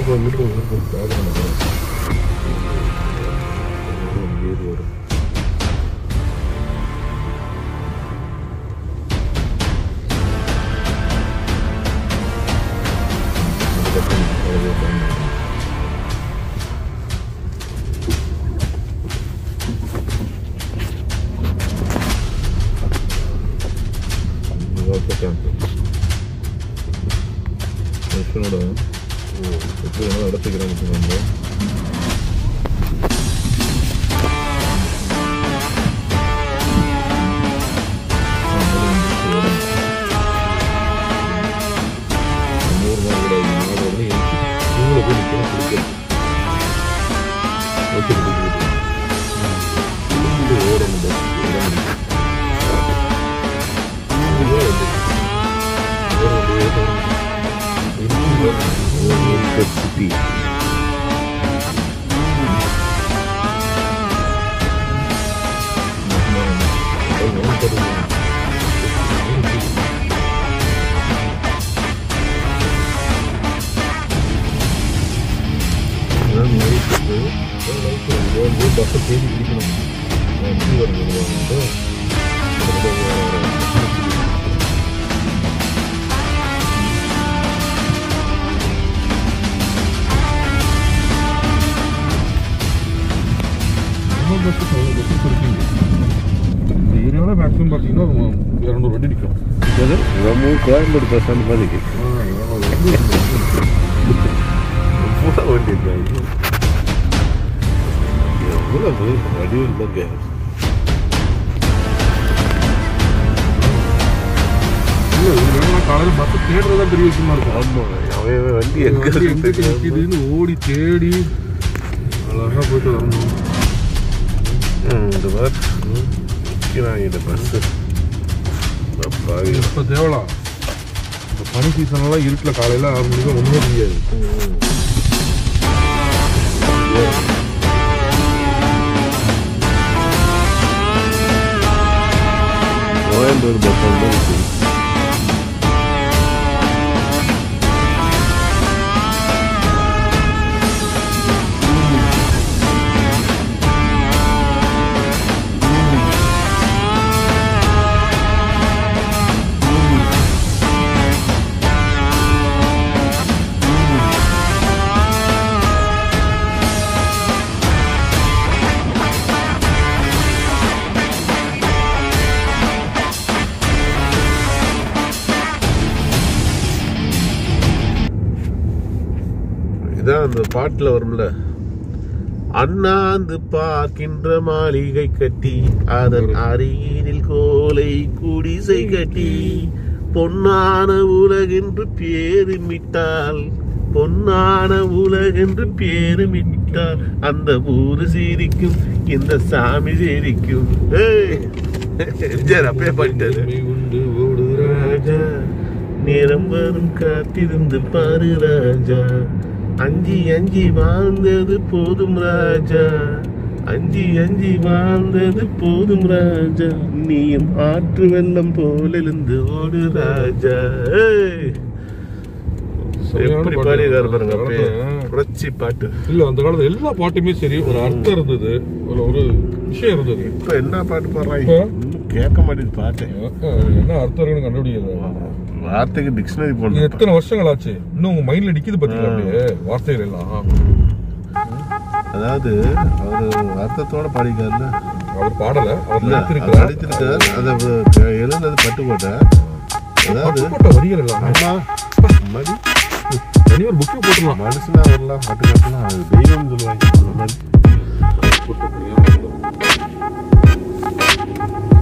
இங்கிட்டு போ இங்கிட்டு போ இங்கிட்டு போ பார்க்கணும் ஏறி வரும் அதுக்கப்புறம் அவ்வளோ பண்ணணும் கேம்ப் மனுஷனோட எப்படி வேணாலும் நடத்திக்கிறாங்க நம்ம நூறு நாள் கூட நாலு உடனே எழுச்சி இவங்களை போய் நிற்கணும் பிடிக்கிறது வச்சு பிடிக்கிறது ஓடணும் பஸ் இடம் சிட்டி பஸ்ஸை தேடி பிடிக்கணும் வண்டி வருது வந்து நம்ம பஸ்ஸுக்கு அவ்வளோ பஸ்ஸஸ் இருக்குங்க இந்த ஏரியாவில் மேக்ஸிமம் பார்த்தீங்கன்னா இரநூறு வண்டி நிற்கும் நம்ம கோயம்பேடு பஸ் ஸ்டாண்ட் மாதிரி இருக்கு பூரா வண்டி இருக்காங்க எவ்வளவு வடிவில் தாங்க இல்லை இதெல்லாம் காலையில் பஸ்ஸை தேடுறது தான் பெரிய விஷயமா இருக்கும் ஆமா அவன் வண்டி எங்க வண்டி எங்க இருக்கு தெரியாம. நிற்கிதுன்னு ஓடி தேடி அழகாக போயிட்டு வரணும் ம், இந்த மாதிரி நிற்கிறாங்க இந்த பஸ்ஸு பாவி இப்போ தேவலாம் இந்த பனி சீசன்லாம் இருட்டில் காலையில் ஆறு மணிக்கு ஒன்றுமே தெரியாது கோயம்பேடு பஸ் ஸ்டாண்ட் தான் இருக்கு இதான் அந்த பாட்டுல வரும்ல அண்ணாந்து பார்க்கின்ற மாளிகை கட்டி அதன் அருகினில் கோலை குடிசை கட்டி பொன்னான உலகென்று பேருமிட்டால் பொன்னான உலகென்று பேருமிட்டால் அந்த ஊரு சிரிக்கும் இந்த சாமி சிரிக்கும் ஏய், எம்ஜிஆர் அப்பயே பாடிட்டாரு உண்மை உண்டு ஓடு ராஜா நேரம் வரும் காத்திருந்து பாரு ராஜா அஞ்சி அஞ்சி வாழ்ந்தது போதும் ராஜா அஞ்சி அஞ்சி வாழ்ந்தது போதும் ராஜா நீயும் ஆற்று வெள்ளம் போல இருந்து ஓடு ராஜா ஏய். எப்படி பாடியிருக்காரு பாருங்க அப்படியே புரட்சி பாட்டு இல்ல அந்த காலத்துல எல்லா பாட்டுமே சரி ஒரு அர்த்தம் இருந்தது ஒரு ஒரு விஷயம் இருந்தது இப்ப என்ன பாட்டு பாடுறாங்க இப்ப? இன்னும் கேட்க மாட்டேங்குது பாட்டு அஹ், என்ன அர்த்தம் இருக்குன்னு கண்டுபிடிக்கிறது வார்த்தைக்கு டிக்ஷனரி இது போடணும் எத்தனை வருஷங்கள் ஆச்சு இன்னும் உங்க மைண்ட்ல நிக்குது பாத்தீங்களா அப்படியே வார்த்தைகள் எல்லாம் அதாவது அவரு அர்த்தத்தோட பாடிக்காருல்ல அவர் பாடல அவர் இல்ல, நடித்திருக்கிறார் அவர் நடித்திருக்கார். அதை வ- எழுதுனது பட்டுக்கோட்டை அதாவது பட்டுக்கோட்டை வரிகள் எல்லாம் ஆமா மடி தனி ஒரு புக்கு போட்டுலாம் மனுஷனா வரலாம் பட்டுக்கோட்டெல்லாம் அது தெய்வம் சொல்லுவாங்க அந்த மாதிரி